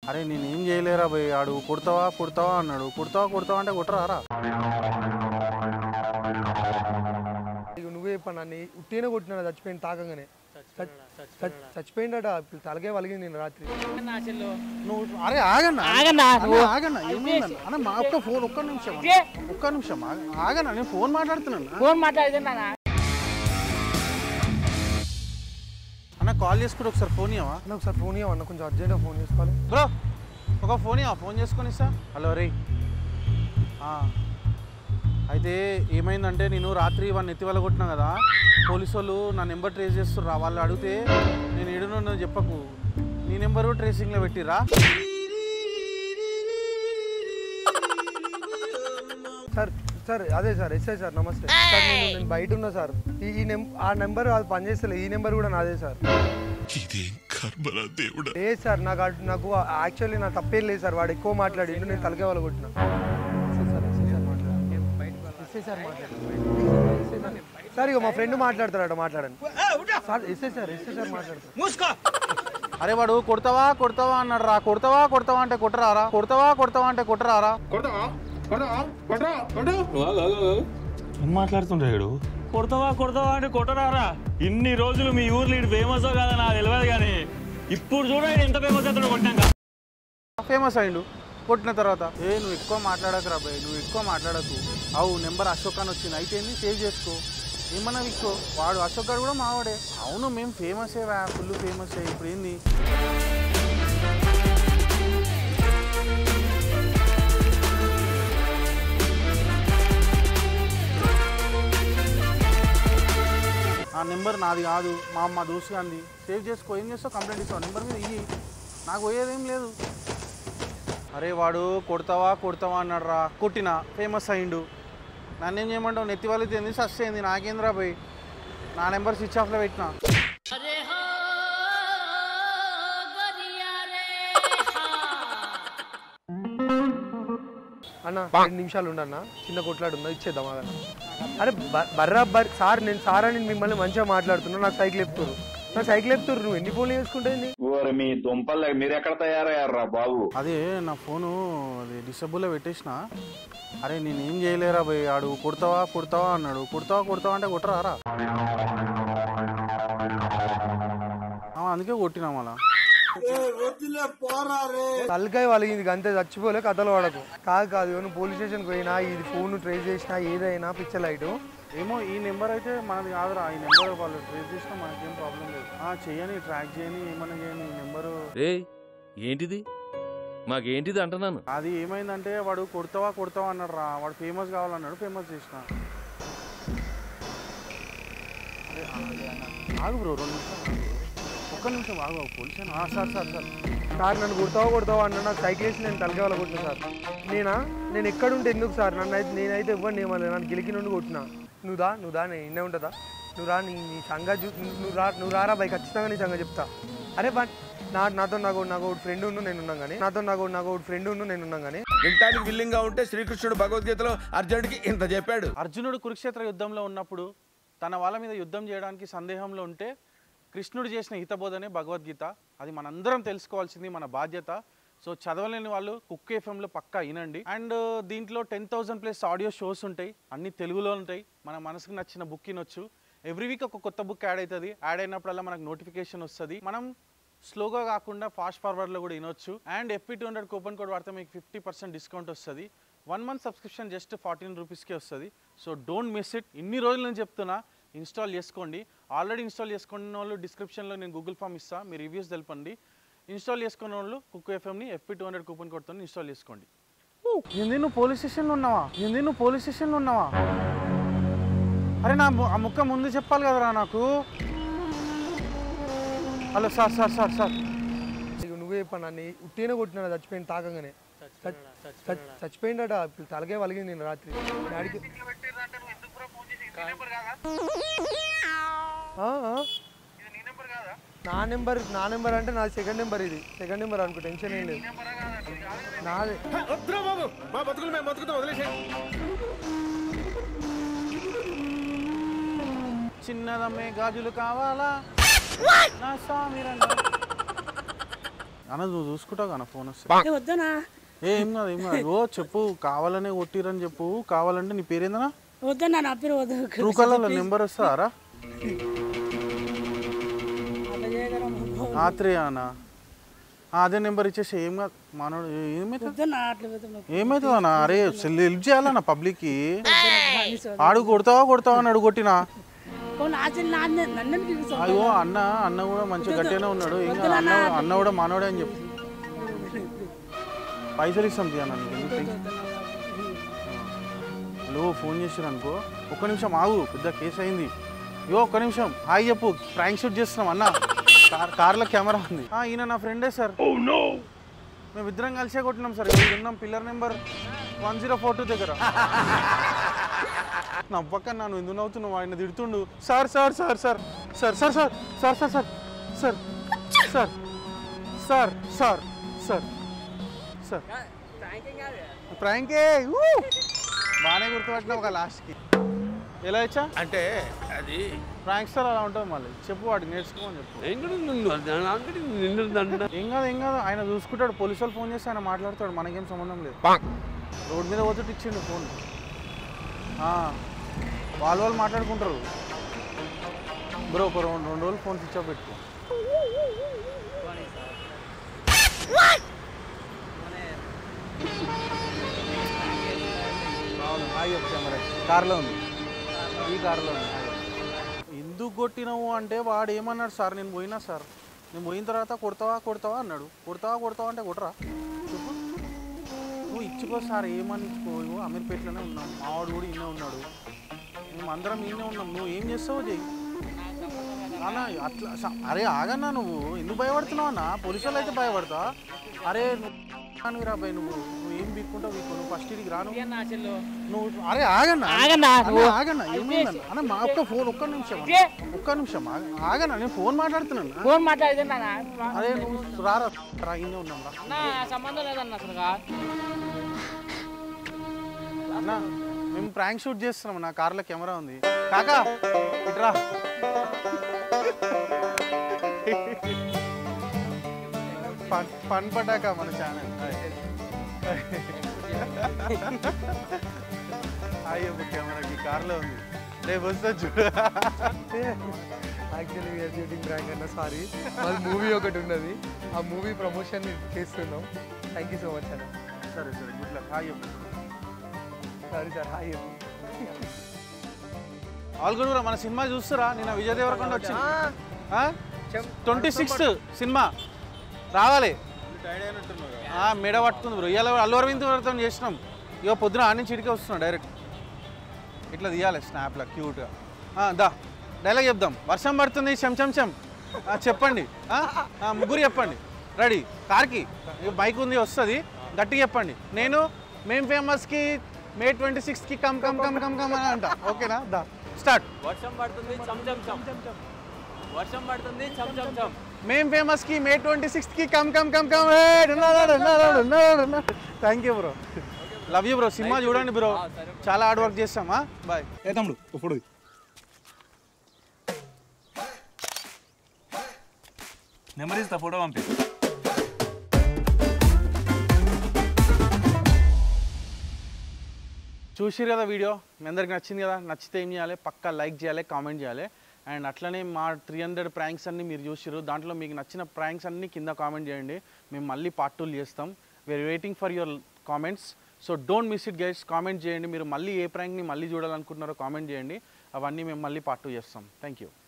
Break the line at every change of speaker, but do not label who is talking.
అరే నేను ఏం చేయలేరా భయ్ ఆడు కుడతావా కుడతావా అన్నాడు కుడతావా కుడతావా అంటే కుట్టరారా
ఇక నువ్వే చెప్పా నన్ను ఉట్టినే కొట్టినాడు చచ్చిపోయింది తాకంగానే చచ్చి- చచ్చిపోయిండట ఇప్పుడు తలకే వలిగింది నేను రాత్రి
నువ్వు అరే ఆగన్నా
ఆగన్నా,
అన్న, ఆగన్నా ఏమైందన్న అన్న మా ఒక్క ఫోన్ ఒక్క నిమిషం అన్న. ఒక్క నిమిషం ఆగ- ఆగన్నా నేను ఫోన్ మాట్లాడుతున్నాను
ఫోన్ మాట్లాడుతున్నా
అన్న కాల్ చేసుకుంటే ఒకసారి ఫోన్ ఇవ్వవా
అన్న ఒకసారి ఫోన్ ఇవ్వన్న కొంచెం అర్జెంట్గా ఫోన్ చేసుకోవాలి
బ్రో ఒక ఫోన్ ఇవ్వ ఫోన్ చేసుకొని ఇస్తా హలో రే ఆ. అయితే ఏమైందంటే నేను రాత్రి వాడిని ఎత్తి వల్ల కొట్టినా కదా పోలీసు వాళ్ళు నా నెంబర్ ట్రేస్ చేస్తుర్రా వాళ్ళు అడిగితే నేను ఏడునో చెప్పకు నీ నెంబరు ట్రేసింగ్లో పెట్టిరా
సార్ సార్ అదే సార్ ఎస్ఐ సార్ నమస్తే సార్ నేను నేను బయట ఉన్నా సార్ ఈ ఈ నెం ఆ నెంబర్ అది పనిచేస్తలే ఈ నెంబర్ కూడా నాదే సార్
ఇదేం కర్మరా దేవుడా
లేదు సార్ నాకు అటు- నాకు యాక్చువల్లీ నా తప్పేం లేదు సార్ వాడు ఎక్కువ మాట్లాడిండు నేను తలకే వాళ్ళ కొట్టిన ఎస్ఐ సార్ ఎస్ఐ సార్ మాట్లాడండి ఎస్ఐ సార్ మాట్లాడండి ఎస్ఐ సార్. సార్ ఇక మా ఫ్రెండ్ మాట్లాడతారట మాట్లాడండి sir SI sir SI sir మాట్లాడతారు
అరే వాడు కొడతావా కొడతావా అన్నాడు రా కొడతావా కొడతావా అంటే కొట్టరారా కొడతావా కొడతావా అంటే కొట్టరారా
ఏం మాట్లాడుతుంటాడు కొడతావా కొడతావా అంటే కొట్టరారా ఇన్ని రోజులు మీ ఊర్లో ఇటు ఫేమస్ కాదా నాకు తెలియదు కానీ ఇప్పుడు చూడండి ఎంత ఫేమస్ అవుతాడో కొట్టాక
ఫేమస్ అయిండు కొట్టిన తర్వాత ఏ నువ్వు ఎక్కువ మాట్లాడకు రా భయ్ నువ్వు ఎక్కువ మాట్లాడకు అవు నెంబర్ అశోక్ అని వచ్చింది అయితే ఏంది సేవ్ చేసుకో ఏమన్నా విక్కో వాడు అశోక్ గారు కూడా మావాడే అవును మేము ఫేమస్ ఫుల్ ఫేమస్ ఇప్పుడు ఏంది ఆ నెంబర్ నాది కాదు మా మా దోస్తు గాంది సేవ్ చేసుకో ఏం చేస్తావు కంప్లైంట్ ఇస్తావు నెంబర్ మీద ఇయ్యి నాకు పోయేదేం లేదు అరే వాడు కొడతావా కొడతావా అన్నాడు రా కొట్టిన ఫేమస్ అయిండు నన్ను ఏం చేయమంటావు నెత్తి వాళ్ళు తింది సస్తే అయింది నాకేంద్రా పోయి నా నెంబర్ స్విచ్ ఆఫ్లో పెట్టిన
అన్న రెండు నిమిషాలు ఉండన్న చిన్న కొట్లాడు ఉందా ఇచ్చేద్దాం అదన్న అరే బ- బర్రాబర్ సార్ నేను సార్ అని మిమ్మల్ని మంచిగా మాట్లాడుతున్నా నాకు సైకిల్ ఎత్తురు నాకు సైకిల్ ఎత్తురు నువ్వు ఎన్ని ఫోన్లు చేసుకుంటుంది
ఓరి మీ దుంపలు మీరు ఎక్కడ తయారయ్యారా బాబు
అదే నా ఫోను అది డిసబుల్లో పెట్టేసిన అరే నేను ఏం చేయలేరా పోయి ఆడు కొడతావా కొడతావా అన్నాడు కొడతావా కొడతావా అంటే కొట్టరారా ఆ, అందుకే కొట్టినా మళ్ళా
తలకాయ వాళ్ళకి అంతే చచ్చిపోలే కథలు వాడకు కాదు కాదు నువ్వు పోలీస్ స్టేషన్కి పోయినా ఇది ఫోన్ ట్రేస్ చేసినా ఏదైనా పిచ్చర్ లైట్
ఏమో ఈ నెంబర్ అయితే మనది కాదురా ఈ నెంబర్ వాళ్ళు ట్రేస్ చేసినా మనకేం ప్రాబ్లం లేదు ఆ, చెయ్యని ట్రాక్ చేయని ఏమన్నా చేయని ఈ నెంబరు
రే ఏంటిది మాకేంటిది అంటున్నాను
అది ఏమైందంటే వాడు కొడతావా కొడతావా అన్నాడు రా వాడు ఫేమస్ కావాలన్నాడు ఫేమస్ చేసిన అరే, ఆగు, ఆగు బ్రో రెండు నిమిషాలు ఆగు. ఒక్క నిమిషం ఆగు police sir sir sir
sir నన్ను కొడతావా కొడతావా అన్న నాకు సైకిల్ వేసి నేను తలకాయ వాళ్ళ కొట్టిన సార్ నేనా నేను ఎక్కడుంటే ఎందుకు సార్ నన్ను అయితే నేనైతే ఇవ్వండి ఏమన్నా నన్ను గిలికి నుండి కొట్టినా నువ్వు దా నువ్వు దా నేను ఇన్నే ఉంటుందా నువ్వు రా నీ నీ సంగ చూ నువ్వు రా నువ్వు రారా బై ఖచ్చితంగా నీ సంగ చెప్తా అరే బట్ నా నాతో నాకు నాకు ఒక ఫ్రెండ్ ఉండు నేను ఉన్నాం కానీ నాతో నాకు నాకు ఒక ఫ్రెండ్ ఉండు నేను ఉన్నాం కానీ
వినటానికి విల్లింగ్ గా ఉంటే శ్రీకృష్ణుడు భగవద్గీతలో అర్జునుడికి ఇంత చెప్పాడు
అర్జునుడు కురుక్షేత్ర యుద్ధంలో ఉన్నప్పుడు తన వాళ్ళ మీద యుద్ధం చేయడానికి సందేహంలో ఉంటే కృష్ణుడు చేసిన హితబోధనే భగవద్గీత అది మనందరం తెలుసుకోవాల్సింది మన బాధ్యత సో చదవలేని వాళ్ళు కుక్ ఎఫ్ఎంలో పక్కా వినండి అండ్ దీంట్లో ten thousand plus audio shows ఉంటాయి అన్ని తెలుగులో ఉంటాయి మన మనసుకు నచ్చిన బుక్ వినొచ్చు ఎవ్రీ వీక్ ఒక కొత్త బుక్ యాడ్ అవుతుంది యాడ్ అయినప్పుడల్లా మనకు నోటిఫికేషన్ వస్తుంది మనం స్లోగా కాకుండా ఫాస్ట్ ఫార్వర్డ్లో కూడా వినొచ్చు and FP two hundred coupon code వాడితే మీకు ఫిఫ్టీ పర్సెంట్ డిస్కౌంట్ వస్తుంది one month subscription just fourteen రూపీస్కే వస్తుంది సో డోంట్ మిస్ ఇట్ ఇన్ని రోజులు నేను చెప్తున్నా ఇన్స్టాల్ చేసుకోండి ఆల్రెడీ ఇన్స్టాల్ చేసుకున్న వాళ్ళు డిస్క్రిప్షన్లో నేను గూగుల్ ఫామ్ ఇస్తా మీ రివ్యూస్ తెలపండి ఇన్స్టాల్ చేసుకున్న వాళ్ళు కుక్ ఎఫ్ఎంని ఎఫ్పీ టూ హండ్రెడ్ కూపన్ కోడ్తో ఇన్స్టాల్ చేసుకోండి ఏంది నువ్వు పోలీస్ స్టేషన్లో ఉన్నావా ఏంది నువ్వు పోలీస్ స్టేషన్లో ఉన్నావా అరే నా ము- ఆ ముక్క ముందు చెప్పాలి కదరా నాకు hello sir sir sir sir
ఇక నువ్వే చెప్పా నన్ను ఉట్టినే కొట్టినాడు చచ్చిపోయింది తాకంగానే చచ్- చచ్- చచ్చిపోయిండట ఇప్పుడు తలకే వలిగింది నేను రాత్రి డాడీకి ఆ, ఆ. నా నెంబర్ నా నెంబర్ అంటే నా సెకండ్ నెంబర్ ఇది సెకండ్ నెంబర్ అనుకో టెన్షన్ ఏం లేదు నాది
వద్దురా బాబు మా బతుకులు మేము బతుకుతాం వదిలేసే
చిన్నదమ్మే గాజులు కావాలా నా స్వామి రంగ అన్న నువ్వు చూసుకుంటావు కదా ఫోన్ వస్తే
వద్దనా
ఏ ఏం కాదు ఏం కాదు ఓ చెప్పు కావాలనే కొట్టిరని చెప్పు కావాలంటే నీ పేరేందనా
వద్దన్నా నా పేరు వద్దు
ట్రూ కలర్లో నెంబర్ వస్తారా
అట్లా చేయగలం
ఆత్రేయానా అదే నెంబర్ ఇచ్చేసి ఏం కాదు మనోడు ఏమైతుంది
వద్దన్నా అట్లా వద్దు
ఏమవుతుందన్నా అరే సెల్ హెల్ప్ చేయాలన్నా పబ్లిక్కి ఆడు కొడతావా కొడతావా అని అడుగు కొట్టినా
నన్ను నన్ను పిలుస్తావు
అయ్యో అన్న అన్న కూడా మంచిగా గట్టిగానే ఉన్నాడు ఇంకా అన్న అన్న కూడా మనోడే అని చెప్పు పైసలు ఇస్తాం తీ అన్న నీకు ఎందుకు టెన్షన్? హలో ఫోన్ చేసారు అనుకో ఒక్క నిమిషం ఆగు పెద్ద కేసు అయింది యో ఒక్క నిమిషం హాయ్ చెప్పు ప్రాంక్ షూట్ చేస్తున్నాం అన్న కార్ కార్లో కెమెరా ఉంది ఆ, ఈయన నా ఫ్రెండే సార్ మేము ఇద్దరం కలిసే కొట్టినాం సార్ ఇక్కడ ఉన్నాం pillar number one zero four two దగ్గర నవ్వక నన్ను ఎందుకు నవ్వుతున్నావు ఆయన తిడుతుండు sir sir sir sir sir sir sir sir sir sir sir sir sir sir sir sir ప్రాంకే ఊ! బాగానే గుర్తుపట్టినావు ఒక లాస్ట్కి ఎలా ఇచ్చా
అంటే అది
ప్రాంక్ స్టార్ అలా ఉంటుంది మళ్ళీ చెప్పు వాడికి నేర్చుకోమని చెప్పు ఏం కాదు ఏం కాదు ఆయన చూసుకుంటాడు పోలీసు వాళ్ళు ఫోన్ చేస్తే ఆయన మాట్లాడతాడు మనకేం సంబంధం లేదు రోడ్ మీద పోతే ఇచ్చిండు ఫోన్ ఆ, వాళ్ళు వాళ్ళు మాట్లాడుకుంటారు బ్రో ఒక రెండు రెండు రోజులు ఫోన్ స్విచ్ ఆఫ్ పెట్టుకో అవును హాయ్ చెప్పు కెమెరా కార్లో ఉంది ఈ కార్లో ఉంది హాయ్ చెప్పు. ఎందుకు కొట్టినావు అంటే వాడు ఏమన్నాడు సార్ నేను పోయినా సార్ నేను పోయిన తర్వాత కొడతావా కొడతావా అన్నాడు కొడతావా కొడతావా అంటే కొట్టరా చెప్పు నువ్వు ఇచ్చిపో సార్ ఏమని ఇచ్చిపో ఇగో అమీర్పేటలోనే ఉన్నాం మావాడు కూడా ఇన్నే ఉన్నాడు మేము అందరం ఇన్నే ఉన్నాం నువ్వు ఏం చేస్తావో చెయ్యి అన్న అట్లా స- అరే ఆగన్నా నువ్వు ఎందుకు భయపడుతున్నావు అన్న పోలీసు వాళ్ళు అయితే భయపడతా అరే నువ్వు రా భయ్ నువ్వు నువ్వు ఏం బిక్కుంటావు బిక్కు నువ్వు ఫస్ట్ ఇడికి రాను నువ్వు అరే ఆగన్నా
ఆగన్నా,
అన్న, ఆగన్నా ఏమైందన్న అన్న మా ఒక్క ఫోన్ ఒక్క నిమిషం అన్న. ఒక్క నిమిషం ఆగ- ఆగన్నా నేను ఫోన్ మాట్లాడుతున్నాను
ఫోన్ మాట్లాడితే
అరే నువ్వు రారా రా ఇన్నే ఉన్నాం రా
సంబంధం లేదన్న అసలు
అన్న మేము ప్రాంక్ షూట్ చేస్తున్నాం నా కార్లో కెమెరా ఉంది కాకా ఇట్రా ఫన్ ఫన్ పటాక మన ఛానల్ అయ్యో కెమెరాకి కార్లో ఉంది రేపు వస్తా చూడు
యాక్చువల్లీ వీఆర్ షూటింగ్ ప్రాంక్ అన్న సారీ మాది మూవీ ఒకటి ఉన్నది ఆ మూవీ ప్రమోషన్ చేస్తున్నాం థ్యాంక్ యూ సో మచ్ అన్న
సరే సరే good luck hi
sorry sir hi
all good మన సినిమా చూస్తారా నిన్న విజయ్ దేవరకొండ వచ్చింది ట్వంటీ సిక్స్త్ సినిమా రావాలి ఆ, మెడ పట్టుకుంది బ్రో ఇవాళ అల్లు అరవింద్ వ్రతం చేసినాం ఇక పొద్దున ఆడి నుంచి ఇడికే వస్తున్నాం డైరెక్ట్ ఇట్లా తీయాలి స్నాప్లో క్యూట్గా దా డైలాగ్ చెప్దాం వర్షం పడుతుంది చెం చెం చెం ఆ, చెప్పండి ఆ? ఆ, ముగ్గురు చెప్పండి రెడీ కార్కి ఇక బైక్ ఉంది వస్తుంది గట్టిగా చెప్పండి నేను మేం ఫేమస్కి మే ట్వంటీ సిక్స్త్కి come come come come come అని అంట ఓకేనా దా స్టార్ట్
వర్షం పడుతుంది చం చం చం వర్షం పడుతుంది చం చం చం
మేం ఫేమస్ కి మే ట్వంటీ సిక్స్త్ కి come come come come thank you bro love you bro సినిమా చూడండి బ్రో చాలా హార్డ్ వర్క్ చేస్తామా బాయ్
ఏ తమ్ముడు ఇప్పుడు నెంబర్ ఇస్తా ఫోటో పంపి
చూసిరు కదా వీడియో మీ అందరికి నచ్చింది కదా నచ్చితే ఏం చేయాలి పక్కా లైక్ చేయాలి కామెంట్ చేయాలి అండ్ అట్లనే మా త్రీ హండ్రెడ్ ప్రాంక్స్ అన్ని మీరు చూసిరు దాంట్లో మీకు నచ్చిన ప్రాంక్స్ అన్ని కింద కామెంట్ చేయండి మేము మళ్ళీ పార్ట్ టూలు చేస్తాం we are waiting for your comments so don't miss it guys comment చేయండి మీరు మళ్ళీ ఏ ప్రాంక్ని మళ్ళీ చూడాలనుకుంటున్నారో కామెంట్ చేయండి అవన్నీ మేము మళ్ళీ పార్ట్ టూ చేస్తాం థ్యాంక్ యూ